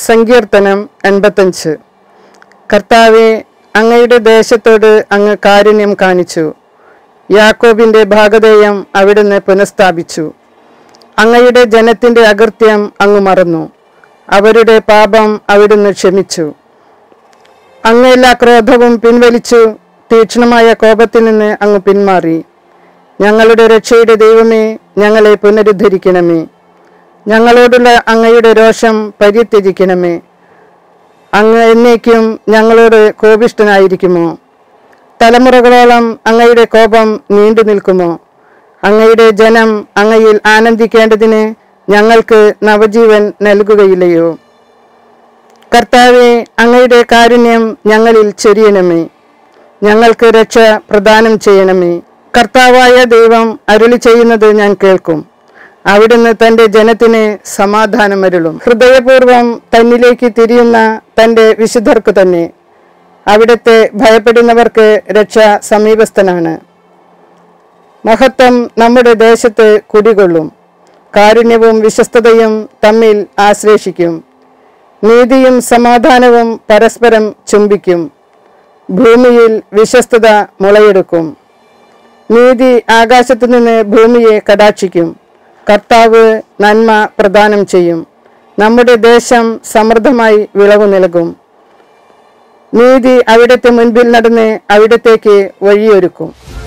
സങ്കീർത്തനം എൺപത്തഞ്ച് കർത്താവെ അങ്ങയുടെ ദേശത്തോട് അങ്ങ് കാരുണ്യം കാണിച്ചു യാക്കോബിന്റെ ഭാഗധേയം അവിടുന്ന് പുനഃസ്ഥാപിച്ചു അങ്ങയുടെ ജനത്തിന്റെ അകൃത്യം അങ്ങ് മറന്നു അവരുടെ പാപം അവിടുന്ന് ക്ഷമിച്ചു അങ്ങ് എല്ലാ ക്രോധവും പിൻവലിച്ചു തീക്ഷ്ണമായ കോപത്തിൽ നിന്ന് അങ്ങ് പിന്മാറി ഞങ്ങളുടെ രക്ഷയുടെ ദൈവമേ ഞങ്ങളെ പുനരുദ്ധരിക്കണമേ ഞങ്ങളോടുള്ള അങ്ങയുടെ രോഷം പരിത്യജിക്കണമേ അങ്ങ് എന്നേക്കും ഞങ്ങളോട് കോപിഷ്ഠനായിരിക്കുമോ തലമുറകളോളം അങ്ങയുടെ കോപം നീണ്ടു നിൽക്കുമോ അങ്ങയുടെ ജനം അങ്ങയിൽ ആനന്ദിക്കേണ്ടതിന് ഞങ്ങൾക്ക് നവജീവൻ നൽകുകയില്ലയോ കർത്താവെ അങ്ങയുടെ കാരുണ്യം ഞങ്ങളിൽ ചൊരിയണമേ ഞങ്ങൾക്ക് രക്ഷ പ്രദാനം ചെയ്യണമേ കർത്താവായ ദൈവം അരുളി ചെയ്യുന്നത് ഞാൻ കേൾക്കും അവിടുന്ന് തന്റെ ജനത്തിന് സമാധാനമരുളും ഹൃദയപൂർവം തന്നിലേക്ക് തിരിയുന്ന തന്റെ വിശുദ്ധർക്കു തന്നെ അവിടുത്തെ ഭയപ്പെടുന്നവർക്ക് രക്ഷ സമീപസ്ഥനാണ് മഹത്വം നമ്മുടെ ദേശത്ത് കുടികൊള്ളും കാരുണ്യവും വിശ്വസ്തതയും തമ്മിൽ ആശ്ലേഷിക്കും നീതിയും സമാധാനവും പരസ്പരം ചുംബിക്കും ഭൂമിയിൽ വിശ്വസ്തത മുളയെടുക്കും നീതി ആകാശത്തു നിന്ന് ഭൂമിയെ കടാക്ഷിക്കും കർത്താവ് നന്മ പ്രദാനം ചെയ്യും നമ്മുടെ ദേശം സമൃദ്ധമായി വിളവ് നൽകും നീതി അവിടുത്തെ മുൻപിൽ നടന്ന് അവിടത്തേക്ക് വഴിയൊരുക്കും